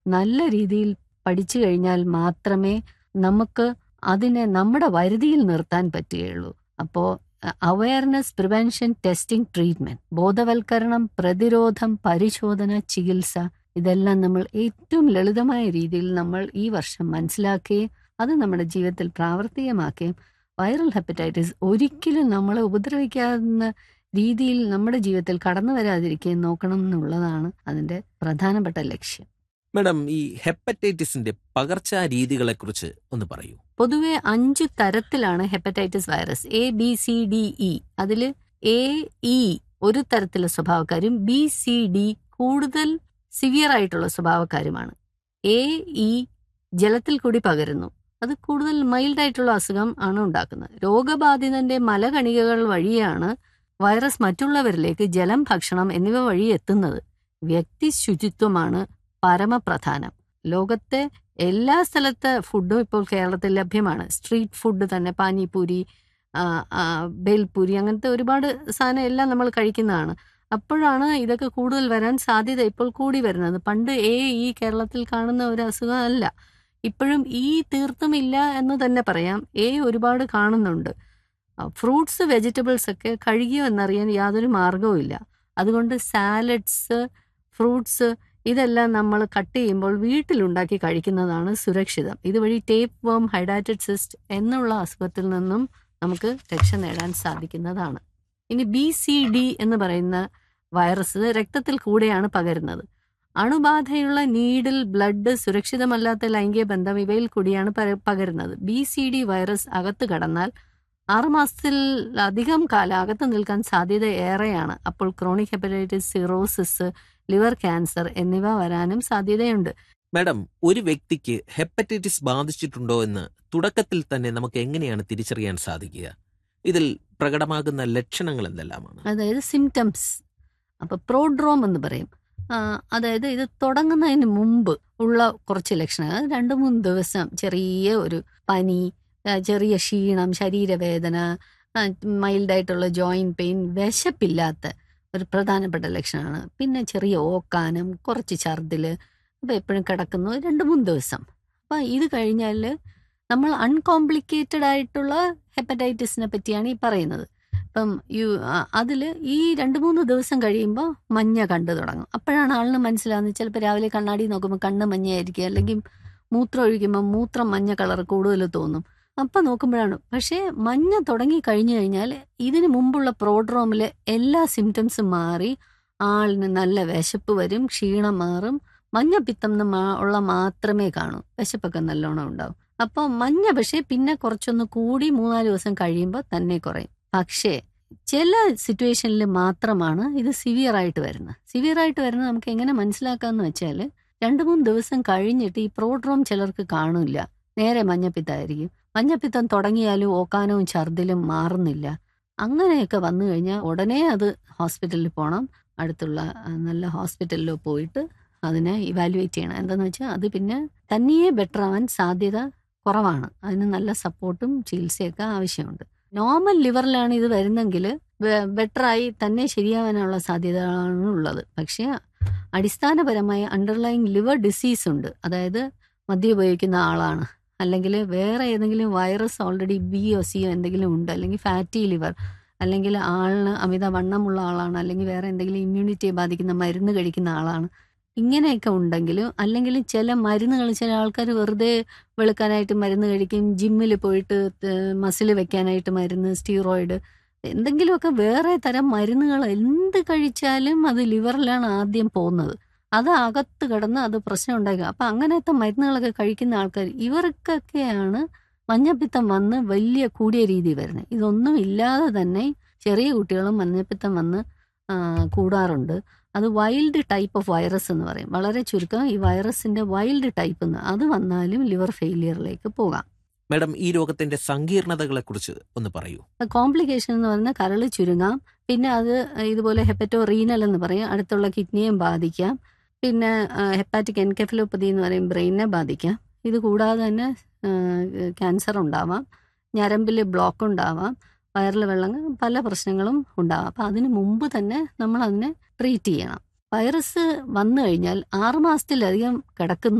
നല്ല രീതിയിൽ പഠിച്ചു കഴിഞ്ഞാൽ മാത്രമേ നമുക്ക് അതിനെ നമ്മുടെ വരുതിയിൽ നിർത്താൻ പറ്റുകയുള്ളൂ അപ്പോൾ അവയർനെസ് പ്രിവെൻഷൻ ടെസ്റ്റിംഗ് ട്രീറ്റ്മെന്റ് ബോധവൽക്കരണം പ്രതിരോധം പരിശോധന ചികിത്സ ഇതെല്ലാം നമ്മൾ ഏറ്റവും ലളിതമായ രീതിയിൽ നമ്മൾ ഈ വർഷം മനസ്സിലാക്കുകയും അത് നമ്മുടെ ജീവിതത്തിൽ പ്രാവർത്തികമാക്കുകയും വൈറൽ ഹെപ്പറ്റൈറ്റിസ് ഒരിക്കലും നമ്മളെ ഉപദ്രവിക്കാവുന്ന രീതിയിൽ നമ്മുടെ ജീവിതത്തിൽ കടന്നു വരാതിരിക്കുകയും നോക്കണം എന്നുള്ളതാണ് അതിന്റെ പ്രധാനപ്പെട്ട ലക്ഷ്യം മാഡം ഈ ഹെപ്പറ്റൈറ്റിസിന്റെ പകർച്ചാ രീതികളെക്കുറിച്ച് ഒന്ന് പറയൂ പൊതുവെ അഞ്ചു തരത്തിലാണ് hepatitis virus A B C D E അതിൽ എ ഇ ഒരു തരത്തിലെ സ്വഭാവക്കാരും ബി സി ഡി കൂടുതൽ സിവിയർ ആയിട്ടുള്ള സ്വഭാവക്കാരുമാണ് എ ഇ ജലത്തിൽ കൂടി പകരുന്നു അത് കൂടുതൽ മൈൽഡ് ആയിട്ടുള്ള അസുഖം ആണ് ഉണ്ടാക്കുന്നത് രോഗബാധിതന്റെ മലകണികകൾ വഴിയാണ് വൈറസ് മറ്റുള്ളവരിലേക്ക് ജലം ഭക്ഷണം എന്നിവ വഴി എത്തുന്നത് വ്യക്തി ശുചിത്വമാണ് പരമപ്രധാനം ലോകത്തെ എല്ലാ സ്ഥലത്തെ ഫുഡും ഇപ്പോൾ കേരളത്തിൽ ലഭ്യമാണ് സ്ട്രീറ്റ് ഫുഡ് തന്നെ പാനിപൂരി ആ, ആ, ബേൽപൂരി അങ്ങനത്തെ ഒരുപാട് സാധനം എല്ലാം നമ്മൾ കഴിക്കുന്നതാണ് അപ്പോഴാണ് ഇതൊക്കെ കൂടുതൽ വരാൻ സാധ്യത ഇപ്പോൾ കൂടി വരുന്നത് പണ്ട് ഏ ഈ കേരളത്തിൽ കാണുന്ന ഒരു അസുഖം അല്ല ഇപ്പോഴും ഈ തീർത്തും ഇല്ല എന്ന് തന്നെ പറയാം എ ഒരുപാട് കാണുന്നുണ്ട് ഫ്രൂട്ട്സ് വെജിറ്റബിൾസ് ഒക്കെ കഴുകിയോ എന്നറിയാൻ യാതൊരു മാർഗവും ഇല്ല അതുകൊണ്ട് സാലഡ്സ് ഫ്രൂട്ട്സ് ഇതെല്ലാം നമ്മൾ കട്ട് ചെയ്യുമ്പോൾ വീട്ടിലുണ്ടാക്കി കഴിക്കുന്നതാണ് സുരക്ഷിതം ഇതുവഴി ടേപ്പ് വേം ഹൈഡാറ്റഡ് സിസ്റ്റ് എന്നുള്ള അസുഖത്തിൽ നിന്നും നമുക്ക് രക്ഷ നേടാൻ സാധിക്കുന്നതാണ് ഇനി ബി സി ഡി എന്ന് പറയുന്ന വൈറസ് രക്തത്തിൽ കൂടെയാണ് പകരുന്നത് അണുബാധയുള്ള നീഡിൽ ബ്ലഡ് സുരക്ഷിതമല്ലാത്ത ലൈംഗിക ബന്ധം ഇവയിൽ കൂടിയാണ് പര- പകരുന്നത് ബി സി ഡി വൈറസ് അകത്ത് കടന്നാൽ ആറുമാസത്തിൽ അധികം കാലം അകത്ത് നിൽക്കാൻ സാധ്യത ഏറെയാണ് അപ്പോൾ chronic hepatitis cirrhosis liver cancer എന്നിവ വരാനും സാധ്യതയുണ്ട് മാഡം ഒരു വ്യക്തിക്ക് ഹെപ്പറ്റൈറ്റിസ് ബാധിച്ചിട്ടുണ്ടോ എന്ന് തുടക്കത്തിൽ തന്നെ നമുക്ക് എങ്ങനെയാണ് തിരിച്ചറിയാൻ സാധിക്കുക ഇതിൽ പ്രകടമാകുന്ന ലക്ഷണങ്ങൾ എന്തെല്ലാമാണ് അതായത് സിംറ്റംസ് അപ്പൊ പ്രോഡ്രോം എന്ന് പറയും ആ, അതായത് ഇത് തുടങ്ങുന്നതിന് മുമ്പ് ഉള്ള കുറച്ച് ലക്ഷണങ്ങൾ അത് രണ്ട് മൂന്ന് ദിവസം ചെറിയ ഒരു പനി ആ, ചെറിയ ക്ഷീണം ശരീരവേദന മൈൽഡായിട്ടുള്ള ജോയിന്റ് പെയിൻ വിശപ്പില്ലാത്ത ഒരു പ്രധാനപ്പെട്ട ലക്ഷണമാണ് പിന്നെ ചെറിയ ഓക്കാനം കുറച്ച് ഛർദില് അപ്പോൾ എപ്പോഴും കിടക്കുന്നു രണ്ട് മൂന്ന് ദിവസം അപ്പം ഇത് കഴിഞ്ഞാൽ നമ്മൾ അൺകോംപ്ലിക്കേറ്റഡ് ആയിട്ടുള്ള ഹെപ്പറ്റൈറ്റിസിനെ പറ്റിയാണ് ഈ പറയുന്നത് ഇപ്പം യു അതിൽ ഈ രണ്ട് മൂന്ന് ദിവസം കഴിയുമ്പോൾ മഞ്ഞ കണ്ടു തുടങ്ങും അപ്പോഴാണ് ആളിന് മനസ്സിലാവുന്നത് ചിലപ്പോൾ രാവിലെ കണ്ണാടി നോക്കുമ്പോൾ കണ്ണ് മഞ്ഞയായിരിക്കും അല്ലെങ്കിൽ മൂത്രം ഒഴിക്കുമ്പോൾ മൂത്രം മഞ്ഞ കളർ കൂടുതൽ തോന്നും അപ്പം നോക്കുമ്പോഴാണ് പക്ഷേ മഞ്ഞ തുടങ്ങി കഴിഞ്ഞു കഴിഞ്ഞാൽ ഇതിന് മുമ്പുള്ള പ്രോഡ്രോമിലെ എല്ലാ സിംറ്റംസും മാറി ആളിന് നല്ല വിശപ്പ് വരും ക്ഷീണം മാറും മഞ്ഞപ്പിത്തം എന്ന് മാ- ഉള്ള മാത്രമേ കാണൂ വിശപ്പൊക്കെ നല്ലോണം ഉണ്ടാവും അപ്പോൾ മഞ്ഞ പക്ഷേ പിന്നെ കുറച്ചൊന്ന് കൂടി മൂന്നാല് ദിവസം കഴിയുമ്പോൾ തന്നെ കുറയും പക്ഷേ ചില സിറ്റുവേഷനിൽ മാത്രമാണ് ഇത് സിവിയർ ആയിട്ട് വരുന്നത് സിവിയർ ആയിട്ട് വരുന്നത് നമുക്ക് എങ്ങനെ മനസ്സിലാക്കാന്ന് വെച്ചാൽ രണ്ട് മൂന്ന് ദിവസം കഴിഞ്ഞിട്ട് ഈ പ്രോഡ്രോം ചിലർക്ക് കാണില്ല നേരെ മഞ്ഞപ്പിത്തമായിരിക്കും മഞ്ഞപ്പിത്തം തുടങ്ങിയാലും ഓക്കാനവും ഛർദിലും മാറുന്നില്ല അങ്ങനെയൊക്കെ വന്നു കഴിഞ്ഞാൽ ഉടനെ അത് ഹോസ്പിറ്റലിൽ പോകണം അടുത്തുള്ള ആ, നല്ല ഹോസ്പിറ്റലിലോ പോയിട്ട് അതിനെ ഇവാലുവേറ്റ് ചെയ്യണം എന്താണെന്ന് വെച്ചാൽ അത് പിന്നെ തനിയെ ബെറ്റർ ആവാൻ സാധ്യത കുറവാണ് അതിന് നല്ല സപ്പോർട്ടും ചികിത്സയൊക്കെ ആവശ്യമുണ്ട് നോർമൽ ലിവറിലാണ് ഇത് വരുന്നെങ്കിൽ ബെറ്ററായി തന്നെ ശരിയാവാനുള്ള സാധ്യതയാണ് ഉള്ളത് പക്ഷേ അടിസ്ഥാനപരമായ അണ്ടർലൈങ് ലിവർ ഡിസീസ് ഉണ്ട് അതായത് മദ്യം ഉപയോഗിക്കുന്ന ആളാണ് അല്ലെങ്കിൽ വേറെ ഏതെങ്കിലും വൈറസ് ഓൾറെഡി ബി ഒ സിയോ എന്തെങ്കിലും ഉണ്ട് അല്ലെങ്കിൽ ഫാറ്റി ലിവർ അല്ലെങ്കിൽ ആളിന് അമിത വണ്ണമുള്ള ആളാണ് അല്ലെങ്കിൽ വേറെ എന്തെങ്കിലും ഇമ്മ്യൂണിറ്റിയെ ബാധിക്കുന്ന മരുന്ന് കഴിക്കുന്ന ആളാണ് ഇങ്ങനെയൊക്കെ ഉണ്ടെങ്കിലും അല്ലെങ്കിൽ ചില മരുന്നുകൾ ചില ആൾക്കാർ വെറുതെ വെളുക്കാനായിട്ട് മരുന്ന് കഴിക്കും ജിമ്മിൽ പോയിട്ട് മസിൽ വെക്കാനായിട്ട് മരുന്ന് സ്റ്റീറോയിഡ് എന്തെങ്കിലുമൊക്കെ വേറെ തരം മരുന്നുകൾ എന്ത് കഴിച്ചാലും അത് ലിവറിലാണ് ആദ്യം പോകുന്നത് അത് അകത്ത് കിടന്ന് അത് പ്രശ്നം ഉണ്ടാക്കുക അപ്പം അങ്ങനത്തെ മരുന്നുകളൊക്കെ കഴിക്കുന്ന ആൾക്കാർ ഇവർക്കൊക്കെയാണ് മഞ്ഞപ്പിത്തം വന്ന് വലിയ കൂടിയ രീതി വരുന്നത് ഇതൊന്നും ഇല്ലാതെ തന്നെ ചെറിയ കുട്ടികളും മഞ്ഞപ്പിത്തം വന്ന് ആ, കൂടാറുണ്ട് അത് വൈൽഡ് ടൈപ്പ് ഓഫ് വൈറസ് എന്ന് പറയും വളരെ ചുരുക്കം ഈ വൈറസിന്റെ വൈൽഡ് ടൈപ്പ് എന്ന് അത് വന്നാലും ലിവർ ഫെയിലിയറിലേക്ക് പോകാം മാഡം ഈ രോഗത്തിന്റെ സങ്കീർണതകളെ കുറിച്ച് ഒന്ന് പറയൂ കോംപ്ലിക്കേഷൻ എന്ന് പറഞ്ഞാൽ കരൾ ചുരുങ്ങാം പിന്നെ അത് ഇതുപോലെ ഹെപ്പറ്റോ റീനൽ എന്ന് പറയും അടുത്തുള്ള കിഡ്നിയെയും ബാധിക്കാം പിന്നെ ഹെപ്പാറ്റിക് എൻകെഫലോപ്പതി എന്ന് പറയും ബ്രെയിനെ ബാധിക്കാം ഇത് കൂടാതെ തന്നെ ക്യാൻസർ ഉണ്ടാവാം ഞരമ്പിൽ ബ്ലോക്ക് ഉണ്ടാവാം വയറിൽ വെള്ളം പല പ്രശ്നങ്ങളും ഉണ്ടാവാം അപ്പം അതിന് മുമ്പ് തന്നെ നമ്മൾ അതിനെ ട്രീറ്റ് ചെയ്യണം വൈറസ് വന്നു കഴിഞ്ഞാൽ ആറുമാസത്തിലധികം കിടക്കുന്ന